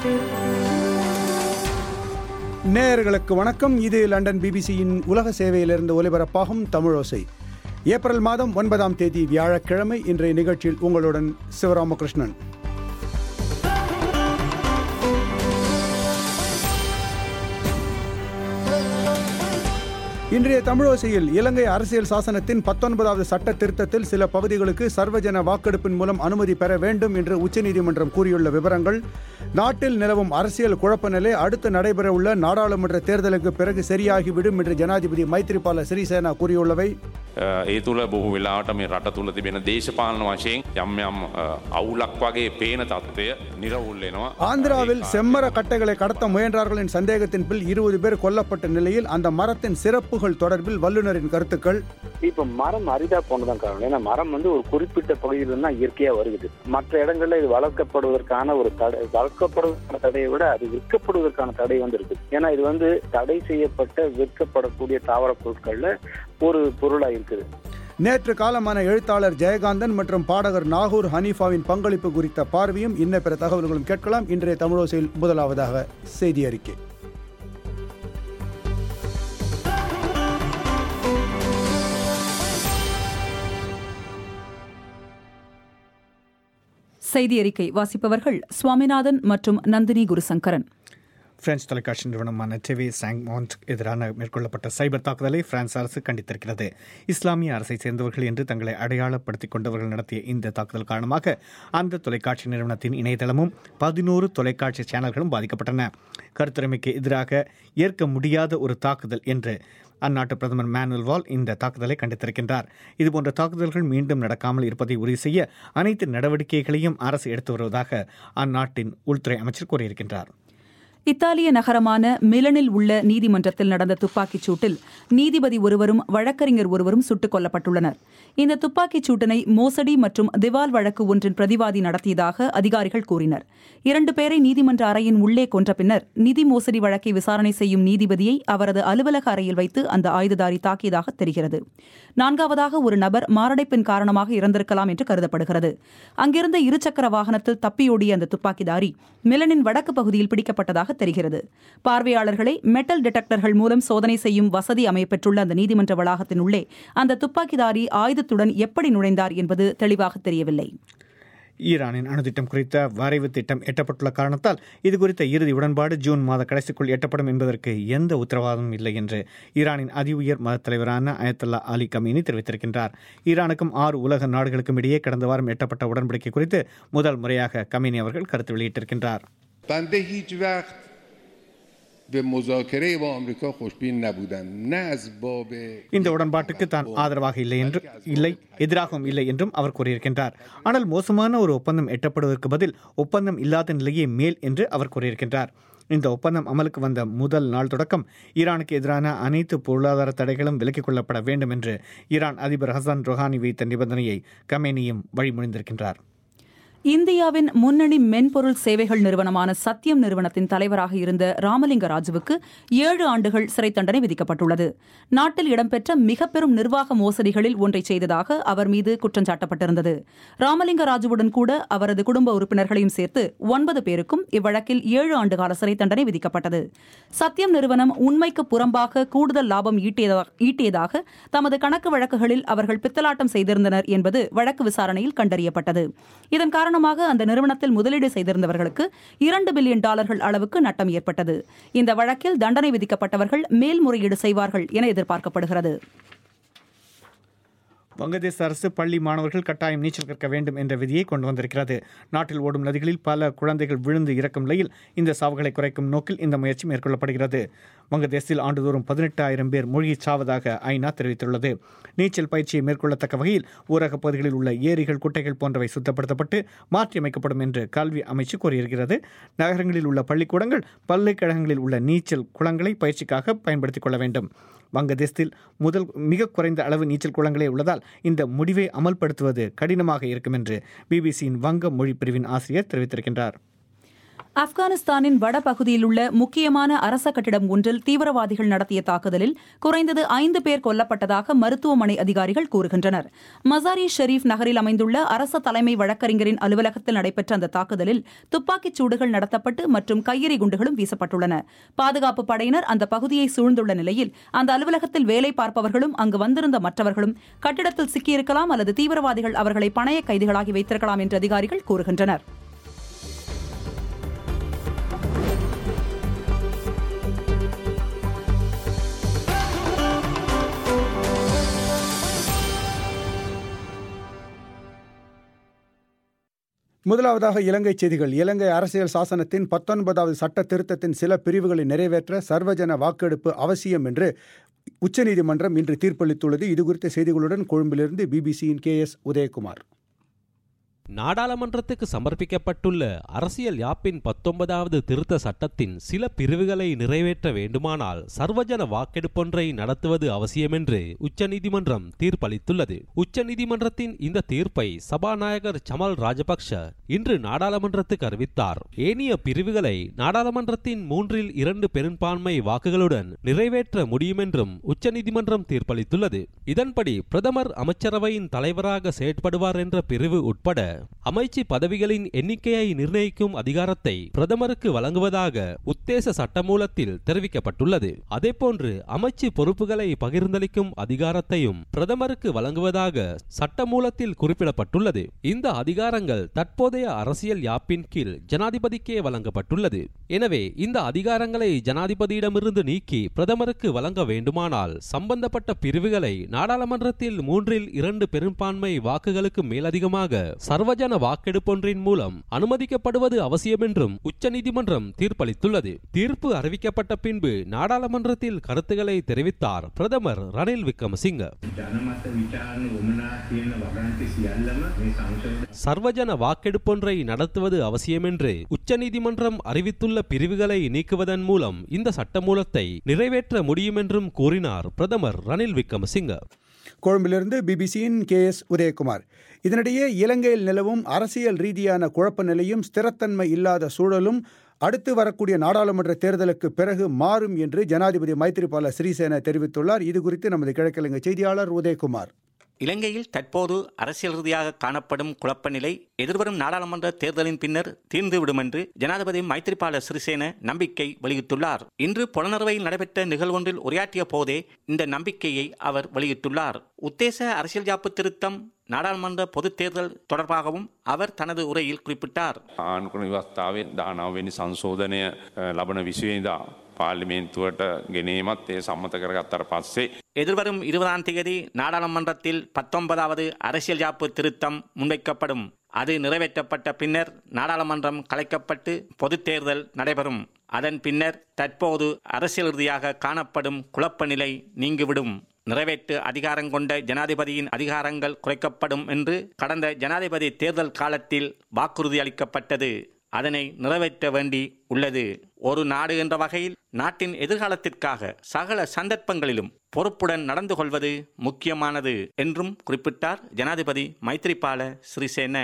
நேயர்களுக்கு வணக்கம் இது லண்டன் பிபிசியின் உலக சேவையிலிருந்து ஒலிபரப்பாகும் தமிழோசை ஏப்ரல் மாதம் ஒன்பதாம் தேதி வியாழக்கிழமை இன்றைய நிகழ்ச்சியில் உங்களுடன் சிவராமகிருஷ்ணன் இன்றைய தமிழோசையில் இலங்கை அரசியல் சாசனத்தின் பத்தொன்பதாவது சட்ட திருத்தத்தில் சில பகுதிகளுக்கு சர்வஜன வாக்கெடுப்பின் மூலம் அனுமதி பெற வேண்டும் என்று உச்சநீதிமன்றம் கூறியுள்ள விவரங்கள் நாட்டில் நிலவும் அரசியல் குழப்ப நிலை அடுத்து நடைபெறவுள்ள நாடாளுமன்ற தேர்தலுக்கு பிறகு சரியாகிவிடும் என்று ஜனாதிபதி மைத்ரிபால சிறிசேனா கூறியுள்ளவை ඒ තුළ බොහෝ වෙලාට මේ රට තුළ තිබෙන දේශපාලන වශයෙන් යම් යම් අවුලක් වගේ පේන තත්ත්වය නිරවුල්ලෙනවා. ஆந்திராவில் செம்மர கட்டைகளை கடத்த முயன்றார்களின் சந்தேகத்தின் பில் இருபது பேர் கொல்லப்பட்ட நிலையில் அந்த மரத்தின் சிறப்புகள் தொடர்பில் வல்லுநரின் கருத்துக்கள் இப்ப மரம் அரிதா போனதான் காரணம் ஏன்னா மரம் வந்து ஒரு குறிப்பிட்ட பகுதியில தான் இயற்கையா வருகிறது மற்ற இடங்கள்ல இது வளர்க்கப்படுவதற்கான ஒரு தடை வளர்க்கப்படுவதற்கான தடையை விட அது விற்கப்படுவதற்கான தடை வந்து இருக்கு ஏன்னா இது வந்து தடை செய்யப்பட்ட விற்கப்படக்கூடிய தாவர பொருட்கள்ல ஒரு பொருளா இருக்குது நேற்று காலமான எழுத்தாளர் ஜெயகாந்தன் மற்றும் பாடகர் நாகூர் ஹனீஃபாவின் பங்களிப்பு குறித்த பார்வையும் இன்ன பிற தகவல்களும் கேட்கலாம் இன்றைய தமிழோசையில் முதலாவதாக செய்தி அறிக்கை செய்தி அறிக்கை வாசிப்பவர்கள் சுவாமிநாதன் மற்றும் நந்தினி குருசங்கரன் பிரெஞ்சு தொலைக்காட்சி நிறுவனமான டிவி சாங்மோண்ட் எதிரான மேற்கொள்ளப்பட்ட சைபர் தாக்குதலை பிரான்ஸ் அரசு கண்டித்திருக்கிறது இஸ்லாமிய அரசை சேர்ந்தவர்கள் என்று தங்களை அடையாளப்படுத்திக் கொண்டவர்கள் நடத்திய இந்த தாக்குதல் காரணமாக அந்த தொலைக்காட்சி நிறுவனத்தின் இணையதளமும் பதினோரு தொலைக்காட்சி சேனல்களும் பாதிக்கப்பட்டன கருத்துரிமைக்கு எதிராக ஏற்க முடியாத ஒரு தாக்குதல் என்று அந்நாட்டு பிரதமர் மேனுவல் வால் இந்த தாக்குதலை கண்டித்திருக்கின்றார் இதுபோன்ற தாக்குதல்கள் மீண்டும் நடக்காமல் இருப்பதை உறுதி செய்ய அனைத்து நடவடிக்கைகளையும் அரசு எடுத்து வருவதாக அந்நாட்டின் உள்துறை அமைச்சர் கூறியிருக்கின்றார் இத்தாலிய நகரமான மிலனில் உள்ள நீதிமன்றத்தில் நடந்த துப்பாக்கிச் சூட்டில் நீதிபதி ஒருவரும் வழக்கறிஞர் ஒருவரும் சுட்டுக் கொல்லப்பட்டுள்ளனர் இந்த துப்பாக்கிச் சூட்டினை மோசடி மற்றும் திவால் வழக்கு ஒன்றின் பிரதிவாதி நடத்தியதாக அதிகாரிகள் கூறினர் இரண்டு பேரை நீதிமன்ற அறையின் உள்ளே கொன்ற பின்னர் நிதி மோசடி வழக்கை விசாரணை செய்யும் நீதிபதியை அவரது அலுவலக அறையில் வைத்து அந்த ஆயுததாரி தாக்கியதாக தெரிகிறது நான்காவதாக ஒரு நபர் மாரடைப்பின் காரணமாக இறந்திருக்கலாம் என்று கருதப்படுகிறது அங்கிருந்த இருசக்கர வாகனத்தில் தப்பியோடிய அந்த துப்பாக்கிதாரி மிலனின் வடக்கு பகுதியில் பிடிக்கப்பட்டதாக தெரிகிறது பார்வையாளர்களை மெட்டல் டிடெக்டர்கள் மூலம் சோதனை செய்யும் வசதி அமையப்பெற்றுள்ள அந்த நீதிமன்ற வளாகத்தின் உள்ளே அந்த துப்பாக்கிதாரி ஆயுதத்துடன் எப்படி நுழைந்தார் என்பது தெளிவாக தெரியவில்லை ஈரானின் அணுதிட்டம் குறித்த வரைவு திட்டம் எட்டப்பட்டுள்ள காரணத்தால் இது குறித்த இறுதி உடன்பாடு ஜூன் மாத கடைசிக்குள் எட்டப்படும் என்பதற்கு எந்த உத்தரவாதமும் இல்லை என்று ஈரானின் அதி உயர் மத தலைவரான அயத்துல்லா அலி கமீனி தெரிவித்திருக்கின்றார் ஈரானுக்கும் ஆறு உலக நாடுகளுக்கும் இடையே கடந்த வாரம் எட்டப்பட்ட உடன்படிக்கை குறித்து முதல் முறையாக கமீனி அவர்கள் கருத்து வெளியிட்டிருக்கின்றார் بنده هیچ وقت به مذاکره با آمریکا خوشبین نبودم نه از باب இந்த உடன்பாட்டுக்கு தான் ஆதரவாக இல்லை என்று இல்லை எதிராகவும் இல்லை என்றும் அவர் கூறியிருக்கின்றார் ஆனால் மோசமான ஒரு ஒப்பந்தம் எட்டப்படுவதற்கு பதில் ஒப்பந்தம் இல்லாத நிலையே மேல் என்று அவர் கூறியிருக்கின்றார் இந்த ஒப்பந்தம் அமலுக்கு வந்த முதல் நாள் தொடக்கம் ஈரானுக்கு எதிரான அனைத்து பொருளாதார தடைகளும் விலக்கிக் கொள்ளப்பட வேண்டும் என்று ஈரான் அதிபர் ஹசன் ரொஹானி வைத்த நிபந்தனையை கமேனியும் வழிமொழிந்திருக்கின்றார் இந்தியாவின் முன்னணி மென்பொருள் சேவைகள் நிறுவனமான சத்தியம் நிறுவனத்தின் தலைவராக இருந்த ராமலிங்க ராஜுவுக்கு ஏழு ஆண்டுகள் சிறை தண்டனை விதிக்கப்பட்டுள்ளது நாட்டில் இடம்பெற்ற மிக பெரும் நிர்வாக மோசடிகளில் ஒன்றை செய்ததாக அவர் மீது குற்றம் சாட்டப்பட்டிருந்தது ராமலிங்க ராஜுவுடன் கூட அவரது குடும்ப உறுப்பினர்களையும் சேர்த்து ஒன்பது பேருக்கும் இவ்வழக்கில் ஏழு ஆண்டு கால சிறை தண்டனை விதிக்கப்பட்டது சத்தியம் நிறுவனம் உண்மைக்கு புறம்பாக கூடுதல் லாபம் ஈட்டியதாக ஈட்டியதாக தமது கணக்கு வழக்குகளில் அவர்கள் பித்தலாட்டம் செய்திருந்தனர் என்பது வழக்கு விசாரணையில் கண்டறியப்பட்டது இதன் காரணமாக அந்த நிறுவனத்தில் முதலீடு செய்திருந்தவர்களுக்கு இரண்டு பில்லியன் டாலர்கள் அளவுக்கு நட்டம் ஏற்பட்டது இந்த வழக்கில் தண்டனை விதிக்கப்பட்டவர்கள் மேல்முறையீடு செய்வார்கள் என எதிர்பார்க்கப்படுகிறது வங்கதேச அரசு பள்ளி மாணவர்கள் கட்டாயம் நீச்சல் கற்க வேண்டும் என்ற விதியை கொண்டு வந்திருக்கிறது நாட்டில் ஓடும் நதிகளில் பல குழந்தைகள் விழுந்து இறக்கும் நிலையில் இந்த சாவுகளை குறைக்கும் நோக்கில் இந்த முயற்சி மேற்கொள்ளப்படுகிறது வங்கதேசத்தில் ஆண்டுதோறும் பதினெட்டாயிரம் பேர் மூழ்கிச் சாவதாக ஐநா தெரிவித்துள்ளது நீச்சல் பயிற்சியை மேற்கொள்ளத்தக்க வகையில் ஊரகப் பகுதிகளில் உள்ள ஏரிகள் குட்டைகள் போன்றவை சுத்தப்படுத்தப்பட்டு மாற்றியமைக்கப்படும் என்று கல்வி அமைச்சு கூறியிருக்கிறது நகரங்களில் உள்ள பள்ளிக்கூடங்கள் பல்கலைக்கழகங்களில் உள்ள நீச்சல் குளங்களை பயிற்சிக்காக பயன்படுத்திக் கொள்ள வேண்டும் வங்கதேசத்தில் முதல் மிக குறைந்த அளவு நீச்சல் குளங்களே உள்ளதால் இந்த முடிவை அமல்படுத்துவது கடினமாக இருக்கும் என்று பிபிசியின் வங்க மொழி பிரிவின் ஆசிரியர் தெரிவித்திருக்கின்றார் ஆப்கானிஸ்தானின் வடபகுதியில் உள்ள முக்கியமான அரச கட்டிடம் ஒன்றில் தீவிரவாதிகள் நடத்திய தாக்குதலில் குறைந்தது ஐந்து பேர் கொல்லப்பட்டதாக மருத்துவமனை அதிகாரிகள் கூறுகின்றனர் மசாரி ஷெரீப் நகரில் அமைந்துள்ள அரச தலைமை வழக்கறிஞரின் அலுவலகத்தில் நடைபெற்ற அந்த தாக்குதலில் துப்பாக்கிச் சூடுகள் நடத்தப்பட்டு மற்றும் கையெறி குண்டுகளும் வீசப்பட்டுள்ளன பாதுகாப்பு படையினர் அந்த பகுதியை சூழ்ந்துள்ள நிலையில் அந்த அலுவலகத்தில் வேலை பார்ப்பவர்களும் அங்கு வந்திருந்த மற்றவர்களும் கட்டிடத்தில் சிக்கியிருக்கலாம் அல்லது தீவிரவாதிகள் அவர்களை பணைய கைதிகளாகி வைத்திருக்கலாம் என்று அதிகாரிகள் கூறுகின்றனர் முதலாவதாக இலங்கை செய்திகள் இலங்கை அரசியல் சாசனத்தின் பத்தொன்பதாவது சட்ட திருத்தத்தின் சில பிரிவுகளை நிறைவேற்ற சர்வஜன வாக்கெடுப்பு அவசியம் என்று உச்சநீதிமன்றம் இன்று தீர்ப்பளித்துள்ளது இதுகுறித்த செய்திகளுடன் கொழும்பிலிருந்து பிபிசியின் கே எஸ் உதயகுமார் நாடாளுமன்றத்துக்கு சமர்ப்பிக்கப்பட்டுள்ள அரசியல் யாப்பின் பத்தொன்பதாவது திருத்த சட்டத்தின் சில பிரிவுகளை நிறைவேற்ற வேண்டுமானால் சர்வஜன வாக்கெடுப்பொன்றை நடத்துவது அவசியமென்று உச்சநீதிமன்றம் தீர்ப்பளித்துள்ளது உச்சநீதிமன்றத்தின் இந்த தீர்ப்பை சபாநாயகர் சமல் ராஜபக்ஷ இன்று நாடாளுமன்றத்துக்கு அறிவித்தார் ஏனைய பிரிவுகளை நாடாளுமன்றத்தின் மூன்றில் இரண்டு பெரும்பான்மை வாக்குகளுடன் நிறைவேற்ற முடியுமென்றும் உச்சநீதிமன்றம் தீர்ப்பளித்துள்ளது இதன்படி பிரதமர் அமைச்சரவையின் தலைவராக செயற்படுவார் என்ற பிரிவு உட்பட அமைச்சு பதவிகளின் எண்ணிக்கையை நிர்ணயிக்கும் அதிகாரத்தை பிரதமருக்கு வழங்குவதாக உத்தேச சட்டமூலத்தில் தெரிவிக்கப்பட்டுள்ளது அதேபோன்று அமைச்சு பொறுப்புகளை பகிர்ந்தளிக்கும் அதிகாரத்தையும் பிரதமருக்கு வழங்குவதாக சட்டமூலத்தில் குறிப்பிடப்பட்டுள்ளது இந்த அதிகாரங்கள் தற்போதைய அரசியல் யாப்பின் கீழ் ஜனாதிபதிக்கே வழங்கப்பட்டுள்ளது எனவே இந்த அதிகாரங்களை ஜனாதிபதியிடமிருந்து நீக்கி பிரதமருக்கு வழங்க வேண்டுமானால் சம்பந்தப்பட்ட பிரிவுகளை நாடாளுமன்றத்தில் மூன்றில் இரண்டு பெரும்பான்மை வாக்குகளுக்கு மேலதிகமாக சர்வஜன வாக்கெடுப்பொன்றின் மூலம் அனுமதிக்கப்படுவது அவசியம் என்றும் உச்சநீதிமன்றம் தீர்ப்பளித்துள்ளது தீர்ப்பு அறிவிக்கப்பட்ட பின்பு நாடாளுமன்றத்தில் கருத்துக்களை தெரிவித்தார் பிரதமர் ரணில் விக்ரமசிங்க ජනමත විචාරණ උමනා කියන වගන්ති සියල්ලම මේ සංශෝධ சர்வஜன வாக்கெடுப்பொன்றை நடத்துவது அவசியமென்று உச்சநீதிமன்றம் அறிவித்துள்ள பிரிவுகளை நீக்குவதன் மூலம் இந்த சட்டமூலத்தை நிறைவேற்ற முடியும் என்றும் கூறினார் பிரதமர் ரணில் விக்ரமசிங்க கொழும்பிலிருந்து பிபிசியின் கே எஸ் உதயகுமார் இதனிடையே இலங்கையில் நிலவும் அரசியல் ரீதியான குழப்ப நிலையும் ஸ்திரத்தன்மை இல்லாத சூழலும் அடுத்து வரக்கூடிய நாடாளுமன்ற தேர்தலுக்கு பிறகு மாறும் என்று ஜனாதிபதி மைத்ரிபால சிறிசேன தெரிவித்துள்ளார் இது குறித்து நமது கிழக்கிழங்கை செய்தியாளர் உதயகுமார் இலங்கையில் தற்போது அரசியல் ரீதியாக காணப்படும் குழப்ப நிலை எதிர்வரும் நாடாளுமன்ற தேர்தலின் பின்னர் தீர்ந்துவிடும் என்று ஜனாதிபதி மைத்ரிபால சிறிசேன நம்பிக்கை வெளியிட்டுள்ளார் இன்று புலனறுவையில் நடைபெற்ற நிகழ்வொன்றில் உரையாற்றிய போதே இந்த நம்பிக்கையை அவர் வெளியிட்டுள்ளார் உத்தேச அரசியல் ஜாப்பு திருத்தம் நாடாளுமன்ற பொதுத் தேர்தல் தொடர்பாகவும் அவர் தனது உரையில் குறிப்பிட்டார் ආණ්කුණ විවස්ථාවේ දානාවනි සංශෝධනය අ, ලබන විශ්වේදා පාර්ලිමේන්තුවට ගෙනීමත් ඒ සම්මත කරගත්තර පස්සේ எதிர்வரும் இருபதாம் தேதி நாடாளுமன்றத்தில் பத்தொன்பதாவது அரசியல் ஜாப்பு திருத்தம் முன்வைக்கப்படும் அது நிறைவேற்றப்பட்ட பின்னர் நாடாளுமன்றம் கலைக்கப்பட்டு பொதுத் தேர்தல் நடைபெறும் அதன் பின்னர் தற்போது அரசியல் ரீதியாக காணப்படும் குழப்ப நிலை நீங்கிவிடும் நிறைவேற்று அதிகாரம் கொண்ட ஜனாதிபதியின் அதிகாரங்கள் குறைக்கப்படும் என்று கடந்த ஜனாதிபதி தேர்தல் காலத்தில் வாக்குறுதி அளிக்கப்பட்டது அதனை நிறைவேற்ற வேண்டி உள்ளது ஒரு நாடு என்ற வகையில் நாட்டின் எதிர்காலத்திற்காக சகல சந்தர்ப்பங்களிலும் பொறுப்புடன் நடந்து கொள்வது முக்கியமானது என்றும் குறிப்பிட்டார் ஜனாதிபதி மைத்ரிபால சிறிசேன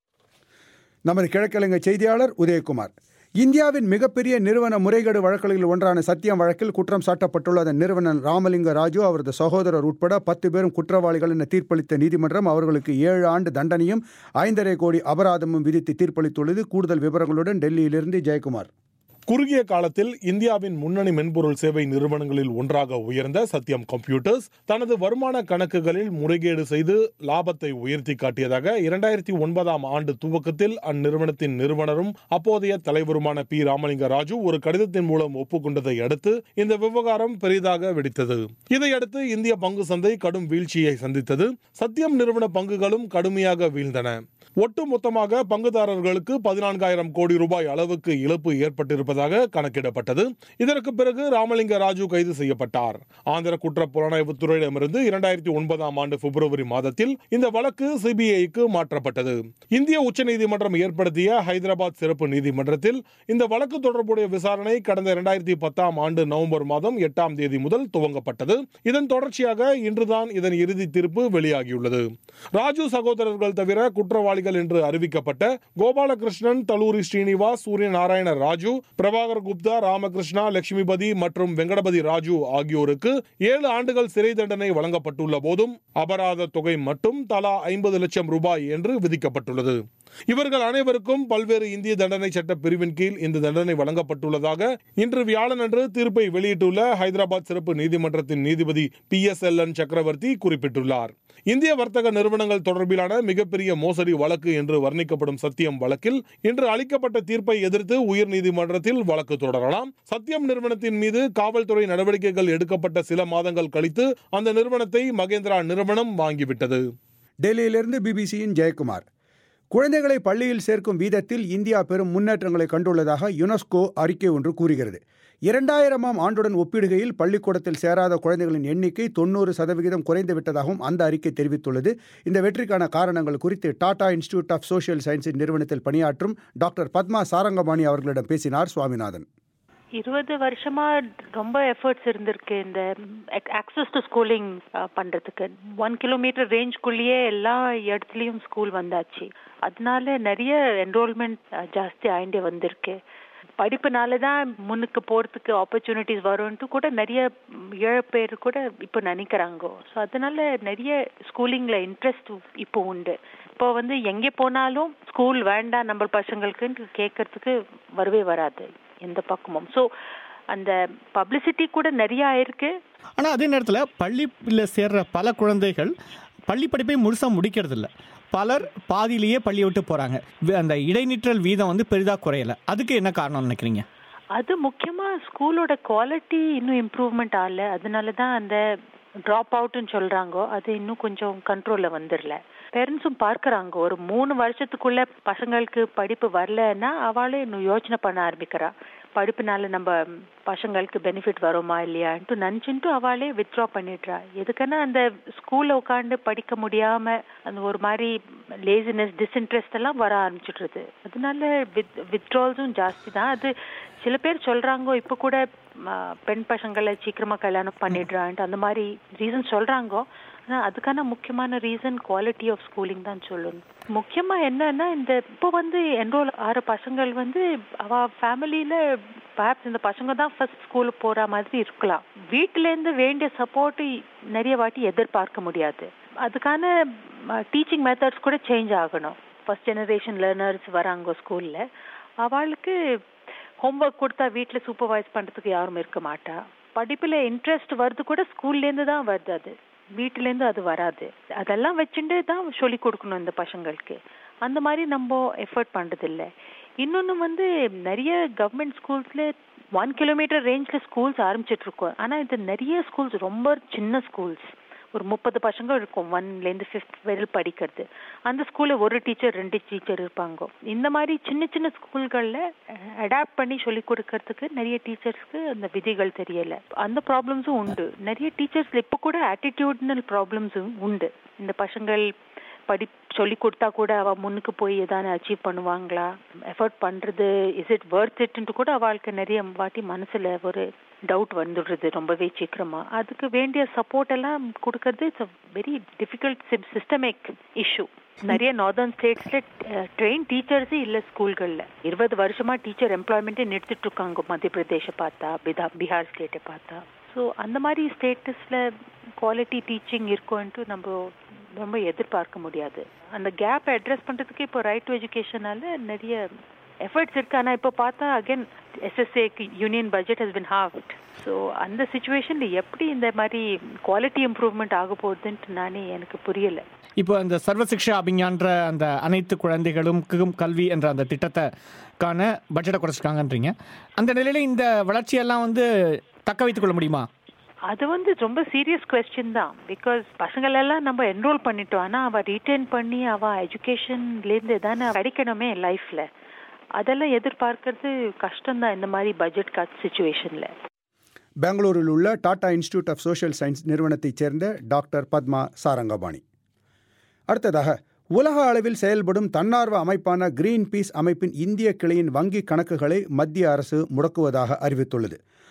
நமது கிழக்கிழங்கை செய்தியாளர் உதயகுமார் இந்தியாவின் மிகப்பெரிய நிறுவன முறைகேடு வழக்குகளில் ஒன்றான சத்தியம் வழக்கில் குற்றம் சாட்டப்பட்டுள்ள அதன் நிறுவனர் ராமலிங்க ராஜு அவரது சகோதரர் உட்பட பத்து பேரும் குற்றவாளிகள் என தீர்ப்பளித்த நீதிமன்றம் அவர்களுக்கு ஏழு ஆண்டு தண்டனையும் ஐந்தரை கோடி அபராதமும் விதித்து தீர்ப்பளித்துள்ளது கூடுதல் விவரங்களுடன் டெல்லியிலிருந்து ஜெயக்குமார் குறுகிய காலத்தில் இந்தியாவின் முன்னணி மென்பொருள் சேவை நிறுவனங்களில் ஒன்றாக உயர்ந்த சத்யம் கம்ப்யூட்டர்ஸ் தனது வருமான கணக்குகளில் முறைகேடு செய்து லாபத்தை உயர்த்தி காட்டியதாக இரண்டாயிரத்தி ஒன்பதாம் ஆண்டு துவக்கத்தில் அந்நிறுவனத்தின் நிறுவனரும் அப்போதைய தலைவருமான பி ராமலிங்க ராஜு ஒரு கடிதத்தின் மூலம் ஒப்புக்கொண்டதை அடுத்து இந்த விவகாரம் பெரிதாக வெடித்தது இதையடுத்து இந்திய பங்கு சந்தை கடும் வீழ்ச்சியை சந்தித்தது சத்யம் நிறுவன பங்குகளும் கடுமையாக வீழ்ந்தன ஒட்டுமொத்தமாக பங்குதாரர்களுக்கு பதினான்காயிரம் கோடி ரூபாய் அளவுக்கு இழப்பு ஏற்பட்டிருப்பதாக கணக்கிடப்பட்டது இதற்கு பிறகு ராமலிங்க ராஜு கைது செய்யப்பட்டார் ஆந்திர குற்ற புலனாய்வுத்துறையிடமிருந்து இரண்டாயிரத்தி ஒன்பதாம் ஆண்டு பிப்ரவரி மாதத்தில் இந்த வழக்கு சிபிஐக்கு மாற்றப்பட்டது இந்திய உச்சநீதிமன்றம் ஏற்படுத்திய ஹைதராபாத் சிறப்பு நீதிமன்றத்தில் இந்த வழக்கு தொடர்புடைய விசாரணை கடந்த இரண்டாயிரத்தி பத்தாம் ஆண்டு நவம்பர் மாதம் எட்டாம் தேதி முதல் துவங்கப்பட்டது இதன் தொடர்ச்சியாக இன்றுதான் இதன் இறுதி தீர்ப்பு வெளியாகியுள்ளது ராஜு சகோதரர்கள் தவிர குற்றவாளி பட்டதாரிகள் என்று அறிவிக்கப்பட்ட கோபாலகிருஷ்ணன் தலூரி ஸ்ரீனிவாஸ் சூரிய நாராயண ராஜு பிரபாகர் குப்தா ராமகிருஷ்ணா லட்சுமிபதி மற்றும் வெங்கடபதி ராஜு ஆகியோருக்கு ஏழு ஆண்டுகள் சிறை தண்டனை வழங்கப்பட்டுள்ள போதும் அபராத தொகை மட்டும் தலா ஐம்பது லட்சம் ரூபாய் என்று விதிக்கப்பட்டுள்ளது இவர்கள் அனைவருக்கும் பல்வேறு இந்திய தண்டனை சட்ட பிரிவின் கீழ் இந்த தண்டனை வழங்கப்பட்டுள்ளதாக இன்று வியாழனன்று தீர்ப்பை வெளியிட்டுள்ள ஹைதராபாத் சிறப்பு நீதிமன்றத்தின் நீதிபதி பி எஸ் எல் என் சக்கரவர்த்தி குறிப்பிட்டுள்ளார் இந்திய வர்த்தக நிறுவனங்கள் தொடர்பிலான மிகப்பெரிய மோசடி வழக்கு என்று வர்ணிக்கப்படும் சத்தியம் வழக்கில் இன்று அளிக்கப்பட்ட தீர்ப்பை எதிர்த்து உயர்நீதிமன்றத்தில் வழக்கு தொடரலாம் சத்தியம் நிறுவனத்தின் மீது காவல்துறை நடவடிக்கைகள் எடுக்கப்பட்ட சில மாதங்கள் கழித்து அந்த நிறுவனத்தை மகேந்திரா நிறுவனம் வாங்கிவிட்டது டெல்லியிலிருந்து பிபிசியின் ஜெயக்குமார் குழந்தைகளை பள்ளியில் சேர்க்கும் வீதத்தில் இந்தியா பெரும் முன்னேற்றங்களை கண்டுள்ளதாக யுனெஸ்கோ அறிக்கை ஒன்று கூறுகிறது இரண்டாயிரமாம் ஆண்டுடன் ஒப்பிடுகையில் பள்ளிக்கூடத்தில் சேராத குழந்தைகளின் எண்ணிக்கை தொண்ணூறு சதவிகிதம் குறைந்துவிட்டதாகவும் அந்த அறிக்கை தெரிவித்துள்ளது இந்த வெற்றிக்கான காரணங்கள் குறித்து டாடா இன்ஸ்டிடியூட் ஆஃப் சோஷியல் சயின்ஸின் நிறுவனத்தில் பணியாற்றும் டாக்டர் பத்மா சாரங்கபாணி அவர்களிடம் பேசினார் சுவாமிநாதன் இருபது வருஷமா ரொம்ப எஃபர்ட்ஸ் இருந்திருக்கு இந்த ஆக்சஸ் டு ஸ்கூலிங் பண்றதுக்கு ஒன் கிலோமீட்டர் ரேஞ்ச்குள்ளேயே எல்லா இடத்துலயும் ஸ்கூல் வந்தாச்சு அதனால நிறைய என்ரோல்மெண்ட் ஜாஸ்தி ஆயிண்டே வந்திருக்கு படிப்புனால தான் முன்னுக்கு போறதுக்கு ஆப்பர்ச்சுனிட்டிஸ் வரும்ன்ட்டு கூட நிறைய ஏழு பேர் கூட இப்போ நினைக்கிறாங்க ஸோ அதனால நிறைய ஸ்கூலிங்ல இன்ட்ரெஸ்ட் இப்போ உண்டு இப்போ வந்து எங்கே போனாலும் ஸ்கூல் வேண்டாம் நம்ம பசங்களுக்குன்னு கேட்கறதுக்கு வரவே வராது எந்த பக்கமும் ஸோ அந்த பப்ளிசிட்டி கூட நிறைய இருக்கு ஆனால் அதே நேரத்தில் பள்ளியில் சேர்ற பல குழந்தைகள் பள்ளி படிப்பை முழுசாக முடிக்கிறது இல்லை பலர் பாதியிலேயே பள்ளியை விட்டு போகிறாங்க அந்த இடைநிற்றல் வீதம் வந்து பெரிதாக குறையலை அதுக்கு என்ன காரணம் நினைக்கிறீங்க அது முக்கியமா ஸ்கூலோட குவாலிட்டி இன்னும் இம்ப்ரூவ்மெண்ட் ஆகல அதனால தான் அந்த ட்ராப் அவுட்னு சொல்றாங்க அது இன்னும் கொஞ்சம் கண்ட்ரோல்ல வந்துடல பேரண்ட்ஸும் பார்க்கறாங்க ஒரு மூணு வருஷத்துக்குள்ள பசங்களுக்கு படிப்பு வரலன்னா அவளே இன்னும் யோசனை பண்ண ஆரம்பிக்கிறா படிப்புனால நம்ம பசங்களுக்கு பெனிஃபிட் வருமா இல்லையான்ட்டு நினச்சின்ட்டு அவளே வித்ட்ரா பண்ணிடுறா எதுக்குன்னா அந்த ஸ்கூல்ல உட்காந்து படிக்க முடியாம அந்த ஒரு மாதிரி லேசினஸ் டிஸ்இன்ட்ரெஸ்ட் எல்லாம் வர ஆரம்பிச்சிடுறது அதனால வித் வித்ட்ரால்ஸும் ஜாஸ்தி தான் அது சில பேர் சொல்றாங்க இப்போ கூட பெண் பசங்களை சீக்கிரமா கல்யாணம் பண்ணிடுறான்ட்டு அந்த மாதிரி ரீசன் சொல்றாங்க ஆனால் அதுக்கான முக்கியமான ரீசன் குவாலிட்டி ஆஃப் ஸ்கூலிங் தான் சொல்லணும் முக்கியமா என்னன்னா இந்த இப்போ வந்து என்ரோல் ஆகிற பசங்கள் வந்து அவ ஃபேமிலியில பேப்ஸ் இந்த பசங்க தான் ஃபர்ஸ்ட் ஸ்கூலுக்கு போற மாதிரி இருக்கலாம் வீட்டிலேருந்து வேண்டிய சப்போர்ட் நிறைய வாட்டி எதிர்பார்க்க முடியாது அதுக்கான டீச்சிங் மெத்தட்ஸ் கூட சேஞ்ச் ஆகணும் ஃபர்ஸ்ட் ஜெனரேஷன் லேர்னர்ஸ் வராங்க ஸ்கூல்ல அவளுக்கு ஹோம்ஒர்க் கொடுத்தா வீட்டில் சூப்பர்வைஸ் பண்ணுறதுக்கு யாரும் இருக்க மாட்டா படிப்பில் இன்ட்ரெஸ்ட் வருது கூட ஸ்கூல்லேருந்து தான் வருது அது வீட்டிலேருந்து அது வராது அதெல்லாம் வச்சுட்டு தான் சொல்லி கொடுக்கணும் இந்த பசங்களுக்கு அந்த மாதிரி நம்ம எஃபர்ட் பண்ணுறதில்ல இன்னொன்று வந்து நிறைய கவர்மெண்ட் ஸ்கூல்ஸில் ஒன் கிலோமீட்டர் ரேஞ்சில் ஸ்கூல்ஸ் ஆரம்பிச்சிட்ருக்கோம் ஆனால் இது நிறைய ஸ்கூல்ஸ் ரொம்ப சின்ன ஸ்கூல்ஸ் ஒரு முப்பது பசங்க இருக்கும் ஒன்லேருந்து ஃபிஃப்த் வரையில் படிக்கிறது அந்த ஸ்கூலில் ஒரு டீச்சர் ரெண்டு டீச்சர் இருப்பாங்க இந்த மாதிரி சின்ன சின்ன ஸ்கூல்களில் அடாப்ட் பண்ணி சொல்லி கொடுக்கறதுக்கு நிறைய டீச்சர்ஸ்க்கு அந்த விதிகள் தெரியல அந்த ப்ராப்ளம்ஸும் உண்டு நிறைய டீச்சர்ஸ்ல இப்போ கூட ஆட்டிடியூட்னல் ப்ராப்ளம்ஸும் உண்டு இந்த பசங்கள் படி சொல்லி கொடுத்தா கூட அவ முன்னுக்கு போய் எதானு அச்சீவ் பண்ணுவாங்களா எஃபர்ட் பண்றது இஸ் இட் ஒர்த் இட்ன்ட்டு கூட அவளுக்கு நிறைய வாட்டி மனசுல ஒரு டவுட் வந்துடுறது ரொம்பவே சீக்கிரமா அதுக்கு வேண்டிய சப்போர்ட் எல்லாம் கொடுக்கறது it's a very difficult systemic issue நிறைய நார்தர்ன் ஸ்டேட்ஸ்ல ட்ரெயின் டீச்சர்ஸே இல்ல ஸ்கூல்கள்ல இருபது வருஷமா டீச்சர் எம்ப்ளாய்மெண்ட்டே நிறுத்திட்டு இருக்காங்க மத்திய பிரதேச பார்த்தா பிதா பீகார் ஸ்டேட்டை பார்த்தா ஸோ அந்த மாதிரி ஸ்டேட்டஸ்ல குவாலிட்டி டீச்சிங் இருக்கும்ன்ட்டு நம்ம ரொம்ப எதிர்பார்க்க முடியாது அந்த கேப்பை அட்ரஸ் பண்றதுக்கு இப்போ ரைட் டு எஜுகேஷனால நிறைய எஃபர்ட்ஸ் இருக்கு ஆனால் இப்போ பார்த்தா அகைன் எஸ்எஸ்ஏக்கு union budget has been halved so அந்த சுச்சுவேஷன்ல எப்படி இந்த மாதிரி குவாலிட்டி இம்ப்ரூவ்மெண்ட் ஆக போகுதுன்ட்டு நானே எனக்கு புரியல இப்போ அந்த சர்வ சிக்ஷா அபிஞான்ற அந்த அனைத்து குழந்தைகளும் கல்வி என்ற அந்த திட்டத்தை காண பட்ஜெட்டை குறைச்சிருக்காங்கன்றீங்க அந்த நிலையில இந்த வளர்ச்சியெல்லாம் வந்து தக்க வைத்துக் கொள்ள முடியுமா அது வந்து ரொம்ப சீரியஸ் கொஸ்டின் தான் பிகாஸ் பசங்களெல்லாம் நம்ம என்ரோல் பண்ணிட்டோம் ஆனால் அவள் ரீட்டைன் பண்ணி அவள் எஜுகேஷன்லேருந்து தானே கிடைக்கணுமே லைஃப்பில் அதெல்லாம் எதிர்பார்க்கறது கஷ்டம்தான் இந்த மாதிரி பட்ஜெட் கட் சுச்சுவேஷனில் பெங்களூரில் உள்ள Tata institute of social science நிறுவனத்தைச் சேர்ந்த டாக்டர் பத்மா சாரங்கபாணி அடுத்ததாக உலக அளவில் செயல்படும் தன்னார்வ அமைப்பான கிரீன் பீஸ் அமைப்பின் இந்திய கிளையின் வங்கி கணக்குகளை மத்திய அரசு முடக்குவதாக அறிவித்துள்ளது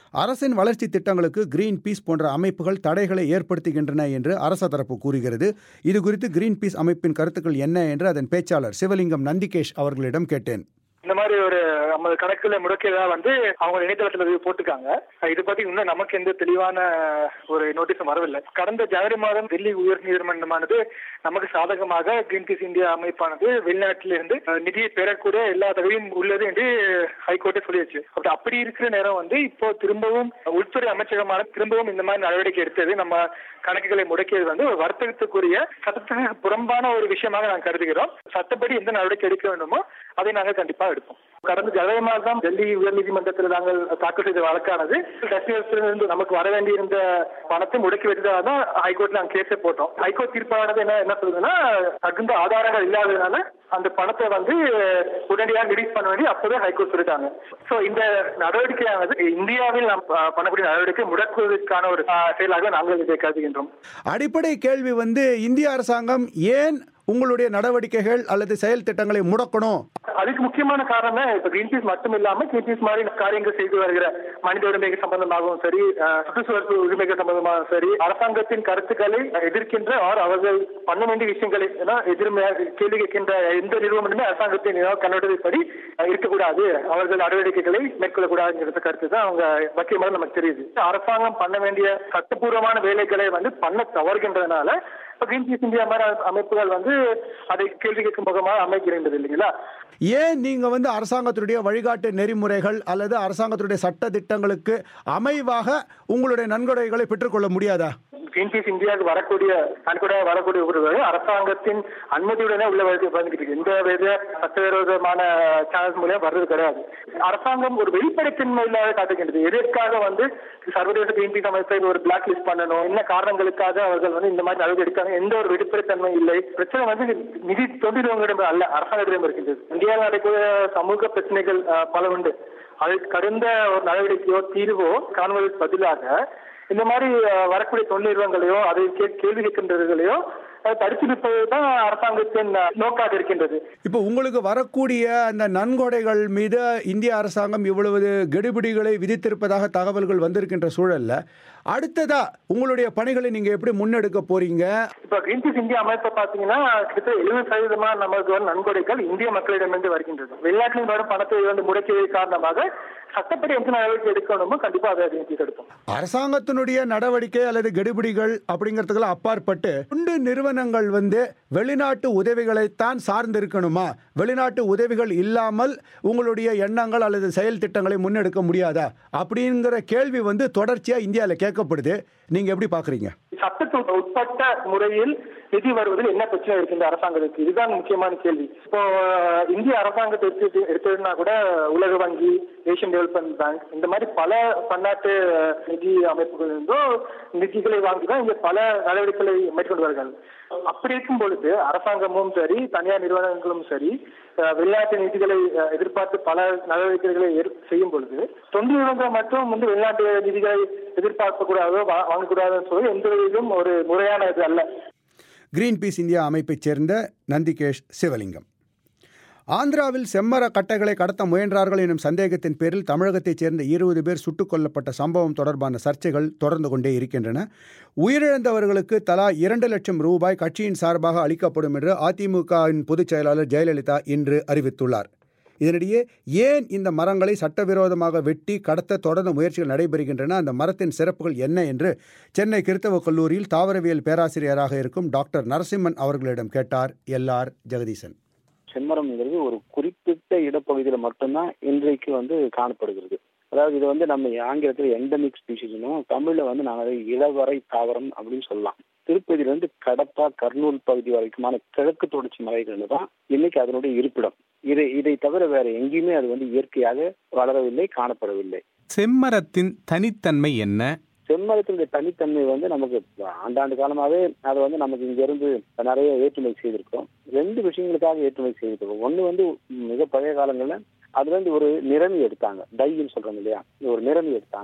அரசின் வளர்ச்சி திட்டங்களுக்கு கிரீன் பீஸ் போன்ற அமைப்புகள் தடைகளை ஏற்படுத்துகின்றன என்று அரச தரப்பு கூறுகிறது இது குறித்து கிரீன் பீஸ் அமைப்பின் கருத்துக்கள் என்ன என்று அதன் பேச்சாளர் சிவலிங்கம் நந்திகேஷ் அவர்களிடம் கேட்டேன் இந்த மாதிரி ஒரு ஐம்பது கணக்குல முடக்கியதா வந்து அவங்க இணையதளத்துல இது போட்டிருக்காங்க இது பத்தி இன்னும் நமக்கு எந்த தெளிவான ஒரு நோட்டீஸும் வரவில்லை கடந்த ஜனவரி மாதம் டெல்லி உயர் நீதிமன்றமானது நமக்கு சாதகமாக கிரீன் பீஸ் இந்தியா அமைப்பானது வெளிநாட்டிலிருந்து அஹ், நிதியை பெறக்கூடிய எல்லா தகுதியும் உள்ளது என்று ஹைகோர்ட்டே சொல்லியாச்சு அப்படி அப்படி இருக்கிற நேரம் வந்து இப்போ திரும்பவும் உள்துறை அமைச்சகமான திரும்பவும் இந்த மாதிரி நடவடிக்கை எடுத்தது நம்ம கணக்குகளை முடக்கியது வந்து ஒரு வர்த்தகத்துக்குரிய சட்டத்துக்கு புறம்பான ஒரு விஷயமாக நாங்கள் கருதுகிறோம் சட்டப்படி எந்த நடவடிக்கை எடுக்க வேண்டுமோ அதை நாங்கள் கண்டிப்பா எடுப்போம் கடந்த ஜனவரி மாதம் டெல்லி உயர்நீதிமன்றத்தில் நாங்கள் தாக்கல் செய்த வழக்கானது டெஸ்டிலிருந்து நமக்கு வர வேண்டியிருந்த பணத்தை முடக்கி வைத்ததாக தான் ஹைகோர்ட்ல நாங்கள் கேஸே போட்டோம் ஹைகோர்ட் தீர்ப்பானது என்ன என்ன சொல்லுதுன்னா தகுந்த ஆதாரங்கள் இல்லாததுனால அந்த பணத்தை வந்து உடனடியாக ரிலீஸ் பண்ண வேண்டி அப்பவே ஹைகோர்ட் சொல்லிட்டாங்க சோ இந்த நடவடிக்கையானது இந்தியாவில் நாம் அஹ், பண்ணக்கூடிய நடவடிக்கை முடக்குவதற்கான ஒரு அஹ், செயலாக நாங்கள் இதை கருதுகின்றோம் அடிப்படை கேள்வி வந்து இந்திய அரசாங்கம் ஏன் உங்களுடைய நடவடிக்கைகள் அல்லது செயல் திட்டங்களை முடக்கணும் அதுக்கு முக்கியமான காரணம் இப்ப கிரீன் பீஸ் மட்டும் இல்லாம கிரீன் பீஸ் மாதிரி காரியங்கள் செய்து வருகிற மனித உரிமைகள் சம்பந்தமாகவும் சரி அஹ், சுற்றுச்சூழல் உரிமைகள் சம்பந்தமாகவும் சரி அரசாங்கத்தின் கருத்துக்களை எதிர்க்கின்ற ஆர் அவர்கள் பண்ண வேண்டிய விஷயங்களை ஏன்னா எதிர்மையாக கேள்வி கேட்கின்ற எந்த நிறுவனமுமே அரசாங்கத்தின் கண்ணோட்டப்படி அஹ், இருக்கக்கூடாது அவர்கள் நடவடிக்கைகளை மேற்கொள்ளக்கூடாதுங்கிற கருத்து தான் அவங்க முக்கியமாக நமக்கு தெரியுது அரசாங்கம் பண்ண வேண்டிய சட்டப்பூர்வமான வேலைகளை வந்து பண்ண தவறுகின்றதுனால இப்ப கிரீன் பீஸ் இந்தியா மாதிரி அமைப்புகள் வந்து அதை கேள்வி கேட்கும் முகமாக அமைக்கின்றது இல்லைங்களா ஏன் நீங்க வந்து அரசாங்கத்தினுடைய வழிகாட்டு நெறிமுறைகள் அல்லது அரசாங்கத்தினுடைய சட்ட திட்டங்களுக்கு அமைவாக உங்களுடைய நன்கொடைகளை பெற்றுக்கொள்ள முடியாதா கிரீன் பீஸ் இந்தியாவுக்கு வரக்கூடிய நன்கொடையாக வரக்கூடிய ஒரு அரசாங்கத்தின் அனுமதியுடனே உள்ள வந்து- வந்துகிட்டு இருக்கு எந்த வித சட்டவிரோதமான சேனல்ஸ் மூலியம் வர்றது கிடையாது அரசாங்கம் ஒரு வெளிப்படைத்தன்மை இல்லாத காட்டுகின்றது எதற்காக வந்து சர்வதேச கிரீன் பீஸ் அமைப்பை ஒரு பிளாக் லிஸ்ட் பண்ணணும் என்ன காரணங்களுக்காக அவர்கள் வந்து இந்த மாதிரி நடவடிக்கை எடுக்காங்க எந்த ஒரு வெளிப்படைத்தன்மை இல்லை பிரச்சனை வந்து நிதி தொண்டிடவங்களிடம் அல்ல அரசாங்கத்திடம் இருக்கின்றது இந்தியாவில் நடக்கிற சமூக பிரச்சனைகள் அஹ், பல உண்டு அதுக்கு கடந்த ஒரு நடவடிக்கையோ தீர்வோ காணுவதற்கு பதிலாக இந்த மாதிரி அஹ், வரக்கூடிய தொழில் நிறுவனங்களையோ அதை கே- கேள்வி கேட்கின்றவர்களையோ அஹ், தடுத்து நிற்பது தான் அரசாங்கத்தின் அஹ், நோக்காக இருக்கின்றது இப்போ உங்களுக்கு வரக்கூடிய அந்த நன்கொடைகள் மீது இந்திய அரசாங்கம் இவ்வளவு கெடுபிடிகளை விதித்திருப்பதாக தகவல்கள் வந்திருக்கின்ற சூழல்ல அடுத்ததா உங்களுடைய பணிகளை நீங்க எப்படி முன்னெடுக்க போறீங்க இப்ப கிரீன் பீஸ் இந்தியா அமைப்பை பாத்தீங்கன்னா கிட்டத்தட்ட எழுபது சதவீதமா நமக்கு வரும் நன்கொடைகள் இந்திய மக்களிடமிருந்து வருகின்றது வெளிநாட்டில் வரும் பணத்தை வந்து முடக்கியது காரணமாக சட்டப்படி எந்த நடவடிக்கை எடுக்கணுமோ கண்டிப்பா அதை கிரீன் பீஸ் எடுப்போம் அரசாங்கத்தினுடைய நடவடிக்கை அல்லது கெடுபிடிகள் அப்படிங்கிறதுக்கெல்லாம் அப்பாற்பட்டு தொண்டு நிறுவனங்கள் வந்து வெளிநாட்டு உதவிகளைத்தான் சார்ந்து இருக்கணுமா வெளிநாட்டு உதவிகள் இல்லாமல் உங்களுடைய எண்ணங்கள் அல்லது செயல் திட்டங்களை முன்னெடுக்க முடியாதா அப்படிங்கிற கேள்வி வந்து தொடர்ச்சியா இந்தியாவில் கேட்கப்படுது நீங்க எப்படி பாக்குறீங்க சட்டத்துக்கு உட்பட்ட முறையில் நிதி வருவதில் என்ன பிரச்சனை இருக்கு இந்த அரசாங்கத்துக்கு இதுதான் முக்கியமான கேள்வி இப்போ அஹ், இந்திய அரசாங்கத்தை எடுத்து எடுத்ததுன்னா கூட உலக வங்கி ஏசியன் டெவலப்மெண்ட் பேங்க் இந்த மாதிரி பல பன்னாட்டு அஹ், நிதி அமைப்புகள் இருந்தோ நிதிகளை வாங்கி தான் இங்க பல நடவடிக்கைகளை மேற்கொண்டு வருகிறார்கள் அப்படி இருக்கும் பொழுது அரசாங்கமும் சரி தனியார் நிறுவனங்களும் சரி அஹ், வெளிநாட்டு நிதிகளை அஹ், எதிர்பார்த்து பல நடவடிக்கைகளை ஏற்- செய்யும் பொழுது தொண்டு நிறுவனங்கள் மட்டும் வந்து வெளிநாட்டு நிதிகளை எதிர்பார்க்க கூடாதோ வா- வாங்கக்கூடாதுன்னு சொல்லி எந்த வகையிலும் ஒரு முறையான இது அல்ல கிரீன் பீஸ் இந்தியா அமைப்பைச் சேர்ந்த நந்திகேஷ் சிவலிங்கம் ஆந்திராவில் செம்மர கட்டைகளை கடத்த முயன்றார்கள் எனும் சந்தேகத்தின் பேரில் தமிழகத்தைச் சேர்ந்த இருபது பேர் சுட்டுக் கொல்லப்பட்ட சம்பவம் தொடர்பான சர்ச்சைகள் தொடர்ந்து கொண்டே இருக்கின்றன உயிரிழந்தவர்களுக்கு தலா இரண்டு லட்சம் ரூபாய் கட்சியின் சார்பாக அளிக்கப்படும் என்று அதிமுகவின் பொதுச் செயலாளர் ஜெயலலிதா இன்று அறிவித்துள்ளார் இதனிடையே ஏன் இந்த மரங்களை சட்டவிரோதமாக வெட்டி கடத்த தொடர்ந்து முயற்சிகள் நடைபெறுகின்றன அந்த மரத்தின் சிறப்புகள் என்ன என்று சென்னை கிறித்தவ கல்லூரியில் தாவரவியல் பேராசிரியராக இருக்கும் டாக்டர் நரசிம்மன் அவர்களிடம் கேட்டார் எல் ஆர் ஜெகதீசன் செம்மரம்ங்கிறது ஒரு குறிப்பிட்ட இடப்பகுதியில மட்டும்தான் இன்றைக்கு வந்து காணப்படுகிறது அதாவது இது வந்து நம்ம ஆங்கிலத்தில் எண்டமிக் ஸ்பீசிஸ்னும் தமிழ்ல வந்து நாங்கள் அதை இளவரை தாவரம் அப்படின்னு சொல்லலாம் திருப்பதியில இருந்து கடப்பா கர்னூல் பகுதி வரைக்குமான கிழக்கு தொடர்ச்சி மலைகள் தான் இன்னைக்கு அதனுடைய இருப்பிடம் இதை இதை தவிர வேற எங்கேயுமே அது வந்து இயற்கையாக வளரவில்லை காணப்படவில்லை செம்மரத்தின் தனித்தன்மை என்ன செம்மரத்தினுடைய தனித்தன்மை வந்து நமக்கு ஆண்டாண்டு காலமாவே அதை வந்து நமக்கு இங்க இருந்து நிறைய ஏற்றுமதி செய்திருக்கோம் ரெண்டு விஷயங்களுக்காக ஏற்றுமதி செய்திருக்கோம் ஒண்ணு வந்து மிக பழைய காலங்கள்ல அதுல இருந்து ஒரு நிறமி எடுத்தாங்க டைன்னு சொல்றாங்க இல்லையா ஒரு நிறமி எடுத்தாங்க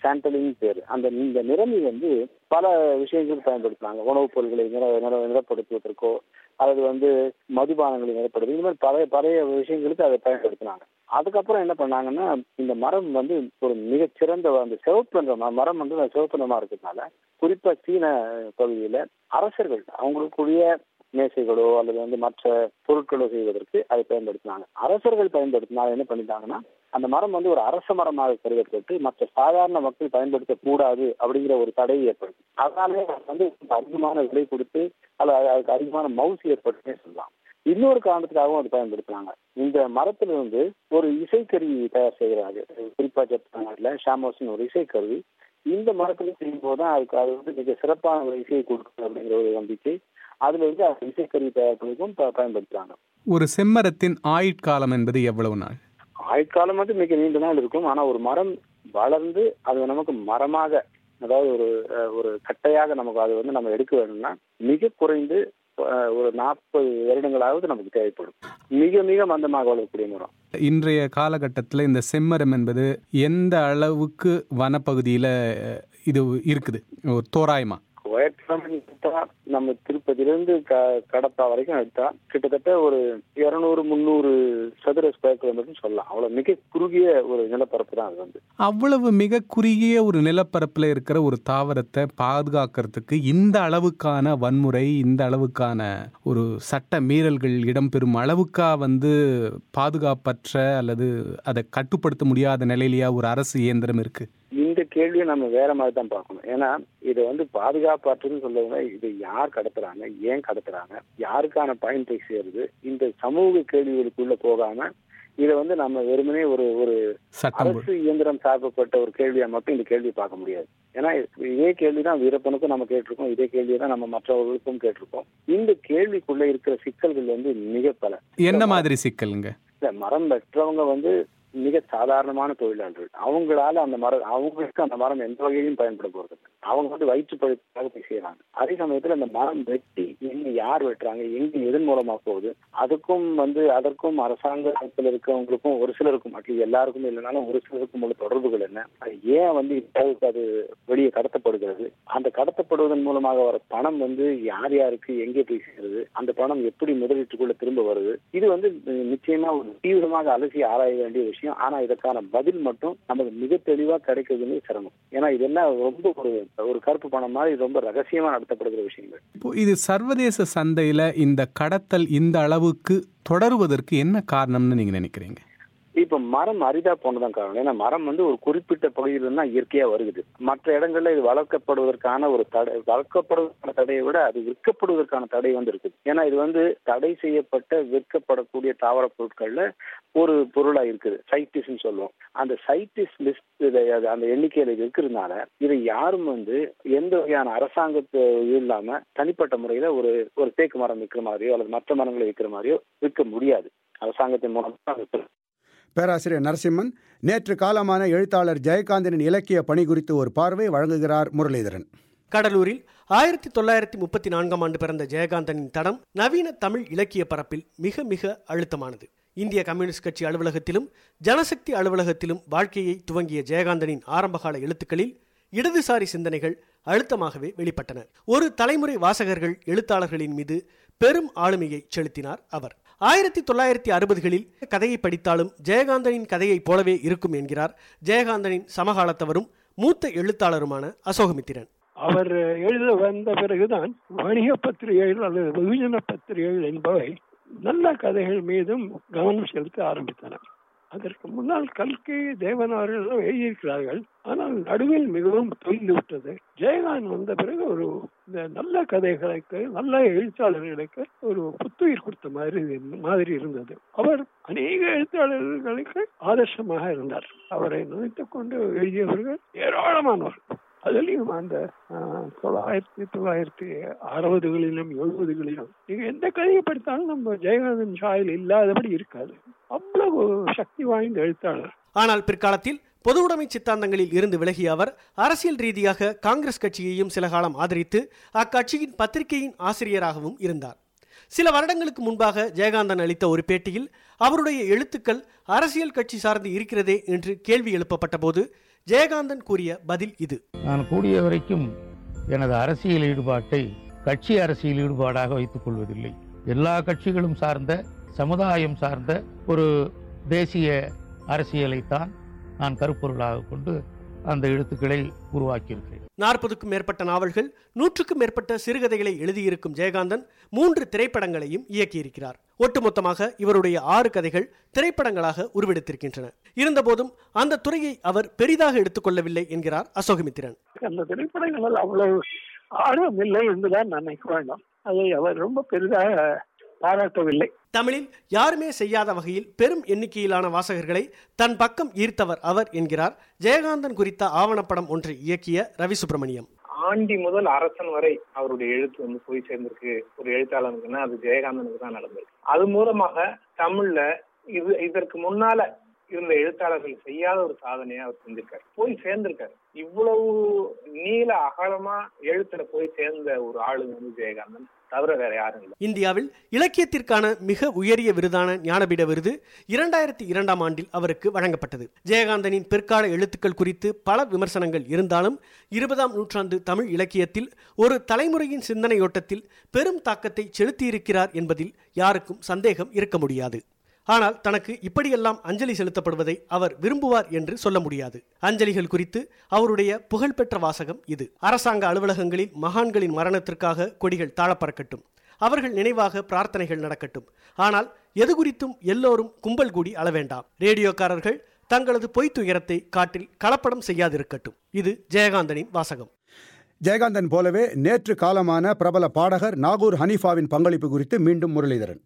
சாண்டலின் பேர் அந்த இந்த நிறமி வந்து பல விஷயங்களுக்கு பயன்படுத்தினாங்க உணவுப் பொருட்களை நிற நிற நிறப்படுத்துவதற்கோ அல்லது வந்து மதுபானங்களை நிறப்படுத்து இந்த மாதிரி பழைய பழைய விஷயங்களுக்கு அதை பயன்படுத்தினாங்க அதுக்கப்புறம் என்ன பண்ணாங்கன்னா இந்த மரம் வந்து ஒரு மிகச்சிறந்த அந்த சிவப்பு என்ற ம- மரம் வந்து அந்த சிவப்பு நிறமா இருக்கிறதுனால குறிப்பா சீன பகுதியில அரசர்கள் அவங்களுக்குரிய மேசைகளோ அல்லது வந்து மற்ற பொருட்களோ செய்வதற்கு அதை பயன்படுத்தினாங்க அரசர்கள் பயன்படுத்தினால் என்ன பண்ணிட்டாங்கன்னா அந்த மரம் வந்து ஒரு அரச மரமாக கருதப்பட்டு மற்ற சாதாரண மக்கள் பயன்படுத்தக்கூடாது அப்படிங்கிற ஒரு தடை ஏற்படுது அதனாலே அது வந்து அதிகமான விலை கொடுத்து அல்லது அதுக்கு அதிகமான மவுஸ் ஏற்பட்டுன்னே சொல்லலாம் இன்னொரு காரணத்துக்காகவும் அது பயன்படுத்துறாங்க இந்த மரத்திலிருந்து ஒரு இசைக்கருவி தயார் செய்கிறாங்க குறிப்பா ஜப்பான் நாட்டில் ஷாமோஸ்னு ஒரு இசைக்கருவி இந்த மரத்துல செய்யும் போது தான் அதுக்கு அது வந்து மிக சிறப்பான ஒரு இசையை கொடுக்கும் அப்படிங்கிற ஒரு நம்பிக்கை அதுல வந்து அது இசைக்கருவி தயார் பண்ணிக்கும் ப- பயன்படுத்துறாங்க ஒரு செம்மரத்தின் ஆயுட்காலம் என்பது எவ்வளவு நாள் ஆயுட்காலம் வந்து மிக நீண்ட நாள் இருக்கும் ஆனா ஒரு மரம் வளர்ந்து அது நமக்கு மரமாக அதாவது ஒரு அஹ், ஒரு கட்டையாக நமக்கு அது வந்து நம்ம எடுக்க வேணும்னா மிக குறைந்து அஹ், ஒரு நாற்பது வருடங்களாவது நமக்கு தேவைப்படும் மிக மிக மந்தமாக வளரக்கூடிய மரம் இன்றைய காலகட்டத்தில் இந்த செம்மரம் என்பது எந்த அளவுக்கு வனப்பகுதியில் இது இருக்குது ஒரு தோராயமா கோயட்டம் எடுத்தா நம்ம திருப்பதியிலிருந்து க கடப்பா வரைக்கும் எடுத்தா கிட்டத்தட்ட ஒரு இருநூறு முந்நூறு சதுர ஸ்கொயர் கிலோமீட்டர் சொல்லலாம் அவ்வளவு மிக குறுகிய ஒரு நிலப்பரப்பு தான் அது வந்து அவ்வளவு மிக குறுகிய ஒரு நிலப்பரப்பில் இருக்கிற ஒரு தாவரத்தை பாதுகாக்கிறதுக்கு இந்த அளவுக்கான வன்முறை இந்த அளவுக்கான ஒரு சட்ட மீறல்கள் இடம்பெறும் அளவுக்கா வந்து பாதுகாப்பற்ற அல்லது அதை கட்டுப்படுத்த முடியாத நிலையிலேயா ஒரு அரசு இயந்திரம் இருக்கு இந்த கேள்வியை நம்ம வேற மாதிரி தான் பார்க்கணும் ஏன்னா இதை வந்து பாதுகாப்பாற்றுன்னு சொல்லுவாங்க இது யார் கடத்துறாங்க ஏன் கடத்துறாங்க யாருக்கான பயன் போய் சேருது இந்த சமூக கேள்விகளுக்குள்ள போகாம இதை வந்து நம்ம வெறுமனே ஒரு ஒரு சட்டம் அரசு இயந்திரம் சார்பப்பட்ட ஒரு கேள்வியா மட்டும் இந்த கேள்வியை பார்க்க முடியாது ஏன்னா இதே கேள்விதான் வீரப்பனுக்கும் நம்ம கேட்டிருக்கோம் இதே கேள்வியை தான் நம்ம மற்றவர்களுக்கும் கேட்டிருக்கோம் இந்த கேள்விக்குள்ள இருக்கிற சிக்கல்கள் வந்து மிக பல என்ன மாதிரி சிக்கலுங்க இல்ல மரம் வெட்டுறவங்க வந்து மிக சாதாரணமான தொழிலாளர்கள் அவங்களால அந்த மரம் அவங்களுக்கு அந்த மரம் எந்த வகையிலும் பயன்பட போறது இல்ல. அவங்க வந்து வயிற்று பழுப்புக்காக போய் செய்யறாங்க அதே சமயத்துல அந்த மரம் வெட்டி எங்க யார் வெட்டுறாங்க எங்க எதன் மூலமா போகுது அதுக்கும் வந்து அதற்கும் அரசாங்கத்தில் இருக்கவங்களுக்கும் ஒரு சிலருக்கும் அட்லீஸ்ட் எல்லாருக்கும் இல்லைனாலும் ஒரு சிலருக்கும் உள்ள தொடர்புகள் என்ன அது ஏன் வந்து இப்போதைக்கு அது வெளியே கடத்தப்படுகிறது அந்த கடத்தப்படுவதன் மூலமாக வர பணம் வந்து யார் யாருக்கு எங்கே போய் சேருது அந்த பணம் எப்படி முதலீட்டுக்குள்ள திரும்ப வருது இது வந்து அஹ், நிச்சயமா ஒரு தீவிரமாக அலசி ஆராய வேண்டிய விஷயம் ஆனா இதற்கான பதில் மட்டும் நமக்கு மிக தெளிவா கிடைக்கிறதுன்னு சிரமம் ஏன்னா இதெல்லாம் ரொம்ப ஒரு ஒரு கருப்பு பணம் மாதிரி ரொம்ப ரகசியமா நடத்தப்படுகிற விஷயங்கள் இப்போ இது சர்வதேச சந்தையில இந்த கடத்தல் இந்த அளவுக்கு தொடருவதற்கு என்ன காரணம்னு நீங்க நினைக்கிறீங்க இப்ப மரம் அரிதா போனதான் காரணம் ஏன்னா மரம் வந்து ஒரு குறிப்பிட்ட பகுதியில தான் இயற்கையா வருகுது மற்ற இடங்கள்ல இது வளர்க்கப்படுவதற்கான ஒரு தடை வளர்க்கப்படுவதற்கான தடையை விட அது விற்கப்படுவதற்கான தடை வந்து இருக்குது ஏன்னா இது வந்து தடை செய்யப்பட்ட விற்கப்படக்கூடிய தாவர பொருட்கள்ல ஒரு பொருளா இருக்குது சைட்டிஸ்ன்னு சொல்லுவோம் அந்த சைட்டிஸ் லிஸ்ட் அந்த எண்ணிக்கையில இது இருக்கிறதுனால இதை யாரும் வந்து எந்த வகையான அரசாங்கத்து இல்லாம தனிப்பட்ட முறையில ஒரு ஒரு தேக்கு மரம் விற்கிற மாதிரியோ அல்லது மற்ற மரங்களை விற்கிற மாதிரியோ விற்க முடியாது அரசாங்கத்தின் மூலம் தான் விற்கிறது பேராசிரியர் நரசிம்மன் நேற்று காலமான எழுத்தாளர் ஜெயகாந்தனின் இலக்கிய பணி குறித்து ஒரு பார்வை வழங்குகிறார் முரளிதரன் கடலூரில் ஆயிரத்தி தொள்ளாயிரத்தி முப்பத்தி நான்காம் ஆண்டு பிறந்த ஜெயகாந்தனின் தடம் நவீன தமிழ் இலக்கிய பரப்பில் மிக மிக அழுத்தமானது இந்திய கம்யூனிஸ்ட் கட்சி அலுவலகத்திலும் ஜனசக்தி அலுவலகத்திலும் வாழ்க்கையை துவங்கிய ஜெயகாந்தனின் ஆரம்பகால எழுத்துக்களில் இடதுசாரி சிந்தனைகள் அழுத்தமாகவே வெளிப்பட்டன ஒரு தலைமுறை வாசகர்கள் எழுத்தாளர்களின் மீது பெரும் ஆளுமையை செலுத்தினார் அவர் ஆயிரத்தி தொள்ளாயிரத்தி அறுபதுகளில் கதையை படித்தாலும் ஜெயகாந்தனின் கதையைப் போலவே இருக்கும் என்கிறார் ஜெயகாந்தனின் சமகாலத்தவரும் மூத்த எழுத்தாளருமான அசோகமித்திரன் அவர் எழுத வந்த பிறகுதான் வணிக பத்திரிகைகள் அல்லது வெகுஜன பத்திரிகைகள் என்பவை நல்ல கதைகள் மீதும் கவனம் செலுத்த ஆரம்பித்தன அதற்கு முன்னால் கல்கி தேவனார்கள் எல்லாம் எழுதியிருக்கிறார்கள் ஆனால் நடுவில் மிகவும் தொய்ந்து விட்டது ஜெயகாந்த் வந்த பிறகு ஒரு இந்த நல்ல கதைகளுக்கு நல்ல எழுத்தாளர்களுக்கு ஒரு புத்துயிர் கொடுத்த மாதிரி மாதிரி இருந்தது அவர் அநேக எழுத்தாளர்களுக்கு ஆதர்சமாக இருந்தார் அவரை நினைத்துக் கொண்டு எழுதியவர்கள் ஏராளமானவர்கள் அதுலயும் அந்த ஆஹ், தொள்ளாயிரத்தி தொள்ளாயிரத்தி அறுபதுகளிலும் எழுபதுகளிலும் நீங்க எந்த கதையை படித்தாலும் நம்ம ஜெயகாந்தன் சாயல் இல்லாதபடி இருக்காது அவ்வளவு சக்தி வாய்ந்த எழுத்தாளர் ஆனால் பிற்காலத்தில் பொதுவுடைமை சித்தாந்தங்களில் இருந்து விலகிய அவர் அரசியல் ரீதியாக காங்கிரஸ் கட்சியையும் சில காலம் ஆதரித்து அக்கட்சியின் பத்திரிகையின் ஆசிரியராகவும் இருந்தார் சில வருடங்களுக்கு முன்பாக ஜெயகாந்தன் அளித்த ஒரு பேட்டியில் அவருடைய எழுத்துக்கள் அரசியல் கட்சி சார்ந்து இருக்கிறதே என்று கேள்வி எழுப்பப்பட்ட போது ஜெயகாந்தன் கூறிய பதில் இது நான் கூடிய வரைக்கும் எனது அரசியல் ஈடுபாட்டை கட்சி அரசியல் ஈடுபாடாக வைத்துக் கொள்வதில்லை எல்லா கட்சிகளும் சார்ந்த சமுதாயம் சார்ந்த ஒரு தேசிய அரசியலைத்தான் நான் கருப்பொருளாக கொண்டு அந்த எழுத்துக்களை உருவாக்கியிருக்கிறேன் நாற்பதுக்கும் மேற்பட்ட நாவல்கள் நூற்றுக்கும் மேற்பட்ட சிறுகதைகளை எழுதியிருக்கும் ஜெயகாந்தன் மூன்று திரைப்படங்களையும் இயக்கியிருக்கிறார் ஒட்டுமொத்தமாக இவருடைய ஆறு கதைகள் திரைப்படங்களாக உருவெடுத்திருக்கின்றன இருந்தபோதும் அந்த துறையை அவர் பெரிதாக எடுத்துக்கொள்ளவில்லை என்கிறார் அசோகமித்திரன் அந்த திரைப்படங்கள் அவ்வளவு ஆர்வம் இல்லை என்றுதான் நான் நினைக்க வேண்டும் அதை அவர் ரொம்ப பெரிதாக பாராட்டவில்லை தமிழில் யாருமே செய்யாத வகையில் பெரும் எண்ணிக்கையிலான வாசகர்களை தன் பக்கம் ஈர்த்தவர் அவர் என்கிறார் ஜெயகாந்தன் குறித்த ஆவணப்படம் ஒன்றை இயக்கிய ரவி சுப்பிரமணியம் ஆண்டி முதல் அரசன் வரை அவருடைய எழுத்து வந்து போய் சேர்ந்திருக்கு ஒரு எழுத்தாளனுக்குன்னா அது ஜெயகாந்தனுக்கு தான் நடந்திருக்கு அது மூலமாக தமிழ்ல இது இதற்கு முன்னால இருந்த எழுத்தாளர்கள் செய்யாத ஒரு சாதனையை அவர் செஞ்சிருக்காரு போய் சேர்ந்திருக்காரு இவ்வளவு நீள அகலமா எழுத்துல போய் சேர்ந்த ஒரு ஆளு வந்து ஜெயகாந்தன் தவிர வேற யாரும் இல்லை இந்தியாவில் இலக்கியத்திற்கான மிக உயரிய விருதான ஞானபீட விருது இரண்டாயிரத்தி இரண்டாம் ஆண்டில் அவருக்கு வழங்கப்பட்டது ஜெயகாந்தனின் பிற்கால எழுத்துக்கள் குறித்து பல விமர்சனங்கள் இருந்தாலும் இருபதாம் நூற்றாண்டு தமிழ் இலக்கியத்தில் ஒரு தலைமுறையின் சிந்தனையோட்டத்தில் பெரும் தாக்கத்தை செலுத்தியிருக்கிறார் என்பதில் யாருக்கும் சந்தேகம் இருக்க முடியாது ஆனால் தனக்கு இப்படியெல்லாம் அஞ்சலி செலுத்தப்படுவதை அவர் விரும்புவார் என்று சொல்ல முடியாது அஞ்சலிகள் குறித்து அவருடைய புகழ்பெற்ற வாசகம் இது அரசாங்க அலுவலகங்களில் மகான்களின் மரணத்திற்காக கொடிகள் தாழப்பறக்கட்டும் அவர்கள் நினைவாக பிரார்த்தனைகள் நடக்கட்டும் ஆனால் எது குறித்தும் எல்லோரும் கும்பல் கூடி அளவேண்டாம் ரேடியோக்காரர்கள் தங்களது பொய்த் துயரத்தை காட்டில் கலப்படம் செய்யாதிருக்கட்டும் இது ஜெயகாந்தனின் வாசகம் ஜெயகாந்தன் போலவே நேற்று காலமான பிரபல பாடகர் நாகூர் ஹனீஃபாவின் பங்களிப்பு குறித்து மீண்டும் முரளிதரன்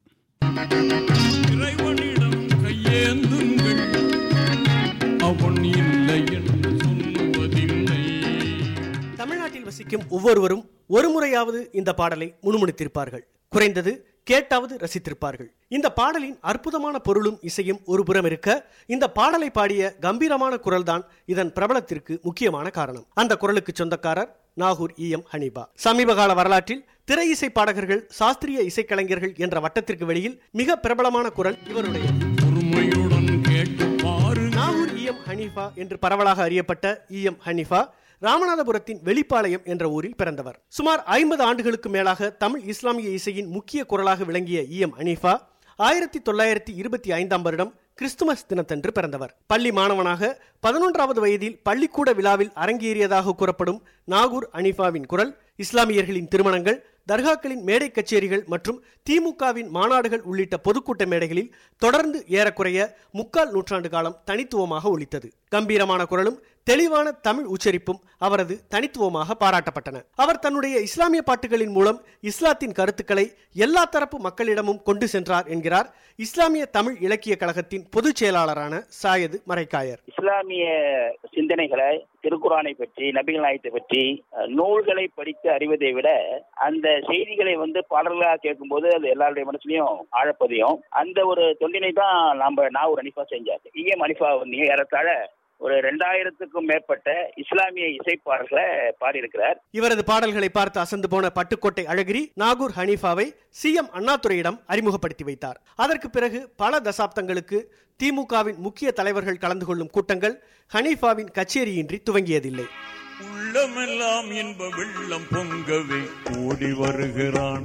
கையேந்துங்கள் அவன் இல்லை என்று சொல்லுவதில்லை தமிழ்நாட்டில் வசிக்கும் ஒவ்வொருவரும் ஒரு முறையாவது இந்த பாடலை முணுமுணுத்திருப்பார்கள் குறைந்தது கேட்டாவது ரசித்திருப்பார்கள் இந்த பாடலின் அற்புதமான பொருளும் இசையும் ஒரு புறம் இருக்க இந்த பாடலை பாடிய கம்பீரமான குரல்தான் இதன் பிரபலத்திற்கு முக்கியமான காரணம் அந்த குரலுக்கு சொந்தக்காரர் நாகூர் இ எம் ஹனீபா சமீபகால வரலாற்றில் திரை இசை பாடகர்கள் சாஸ்திரிய இசைக்கலைஞர்கள் என்ற வட்டத்திற்கு வெளியில் மிக பிரபலமான குரல் இவருடைய பொறுமையுடன் கேட்டு பாரு நாகூர் இ எம் ஹனீஃபா என்று பரவலாக அறியப்பட்ட இ எம் ஹனீஃபா ராமநாதபுரத்தின் வெளிப்பாளையம் என்ற ஊரில் பிறந்தவர் சுமார் ஐம்பது ஆண்டுகளுக்கு மேலாக தமிழ் இஸ்லாமிய இசையின் முக்கிய குரலாக விளங்கிய இ எம் ஹனீஃபா ஆயிரத்தி தொள்ளாயிரத்தி இருபத்தி ஐந்தாம் வருடம் கிறிஸ்துமஸ் தினத்தன்று பிறந்தவர் பள்ளி மாணவனாக பதினொன்றாவது வயதில் பள்ளிக்கூட விழாவில் அரங்கேறியதாக கூறப்படும் நாகூர் அனிஃபாவின் குரல் இஸ்லாமியர்களின் திருமணங்கள் தர்காக்களின் மேடை கச்சேரிகள் மற்றும் திமுகவின் மாநாடுகள் உள்ளிட்ட பொதுக்கூட்ட மேடைகளில் தொடர்ந்து ஏறக்குறைய முக்கால் நூற்றாண்டு காலம் தனித்துவமாக ஒலித்தது கம்பீரமான குரலும் தெளிவான தமிழ் உச்சரிப்பும் அவரது தனித்துவமாக பாராட்டப்பட்டன அவர் தன்னுடைய இஸ்லாமிய பாட்டுகளின் மூலம் இஸ்லாத்தின் கருத்துக்களை எல்லா தரப்பு மக்களிடமும் கொண்டு சென்றார் என்கிறார் இஸ்லாமிய தமிழ் இலக்கிய கழகத்தின் பொதுச் செயலாளரான சாயது மரைக்காயர் இஸ்லாமிய சிந்தனைகளை திருக்குறானை பற்றி நபிகள் நாயத்தை பற்றி அஹ், நூல்களை படித்து அறிவதை விட அந்த செய்திகளை வந்து பாடல்களாக கேட்கும்போது அது எல்லாருடைய மனசுலயும் ஆழப்பதியும் அந்த ஒரு தொண்டினை தான் நாம நான் ஒரு அனிஃபா செஞ்சாரு இஎம் அனிஃபா வந்து ஏறத்தாழ ஒரு ரெண்டாயிரத்துக்கும் மேற்பட்ட இஸ்லாமிய இசைப்பாடல்களை பாடியிருக்கிறார் இவரது பாடல்களை பார்த்து அசந்து போன பட்டுக்கோட்டை அழகிரி நாகூர் ஹனீஃபாவை சி எம் அண்ணாதுரையிடம் அறிமுகப்படுத்தி வைத்தார் அதற்கு பிறகு பல தசாப்தங்களுக்கு திமுகவின் முக்கிய தலைவர்கள் கலந்து கொள்ளும் கூட்டங்கள் ஹனீஃபாவின் கச்சேரியின்றி துவங்கியதில்லை உள்ளமெல்லாம் இன்ப வெள்ளம் பொங்கவே ஓடி வருகிறான்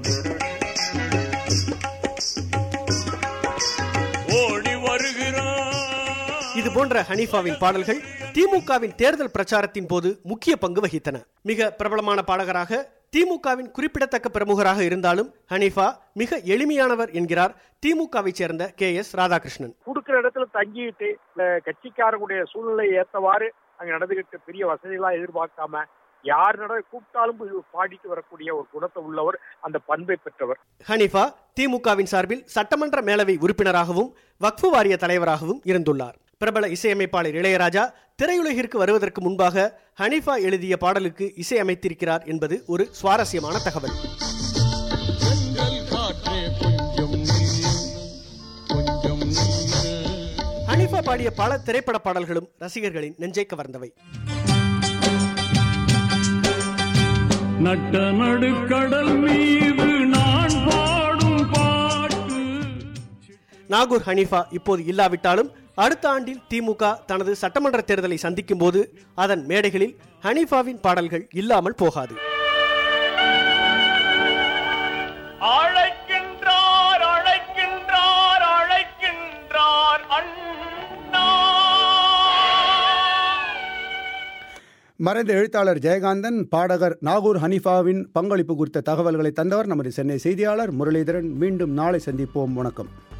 ஓடி வருகிறான் இது போன்ற ஹனீஃபாவின் பாடல்கள் திமுகவின் தேர்தல் பிரச்சாரத்தின் போது முக்கிய பங்கு வகித்தன மிக பிரபலமான பாடகராக திமுகவின் குறிப்பிடத்தக்க பிரமுகராக இருந்தாலும் ஹனீஃபா மிக எளிமையானவர் என்கிறார் திமுகவை சேர்ந்த கே எஸ் ராதாகிருஷ்ணன் கொடுக்கிற இடத்துல தங்கிட்டு இந்த கட்சிக்காரர்களுடைய சூழ்நிலை ஏத்தவாறு அங்க நடந்துகிட்டு பெரிய வசதிகளாம் எதிர்பார்க்காம யார் நட கூப்பிட்டாலும் போய் பாடிட்டு வரக்கூடிய ஒரு குணத்தை உள்ளவர் அந்த பண்பை பெற்றவர் ஹனீஃபா திமுகவின் சார்பில் சட்டமன்ற மேலவை உறுப்பினராகவும் வக்ஃபு வாரிய தலைவராகவும் இருந்துள்ளார் பிரபல இசையமைப்பாளர் இளையராஜா திரையுலகிற்கு வருவதற்கு முன்பாக ஹனீஃபா எழுதிய பாடலுக்கு இசையமைத்திருக்கிறார் என்பது ஒரு சுவாரஸ்யமான தகவல் காற்றே கொஞ்சம் நில்லு, கொஞ்சம் நில்லு. ஹனீஃபா பாடிய பல திரைப்பட பாடல்களும் ரசிகர்களின் நெஞ்சை கவர்ந்தவை நட்ட நடுக்கடல் மீது நான் பாடும் பாட்டு நாகூர் ஹனீஃபா இப்போது இல்லாவிட்டாலும் அடுத்த ஆண்டில் திமுக தனது சட்டமன்ற தேர்தலை சந்திக்கும் போது அதன் மேடைகளில் ஹனீஃபாவின் பாடல்கள் இல்லாமல் போகாது அழைக்கின்றார் அழைக்கின்றார் அழைக்கின்றார் அண்ணா மறைந்த எழுத்தாளர் ஜெயகாந்தன் பாடகர் நாகூர் ஹனீஃபாவின் பங்களிப்பு குறித்த தகவல்களை தந்தவர் நமது சென்னை செய்தியாளர் முரளிதரன் மீண்டும் நாளை சந்திப்போம் வணக்கம்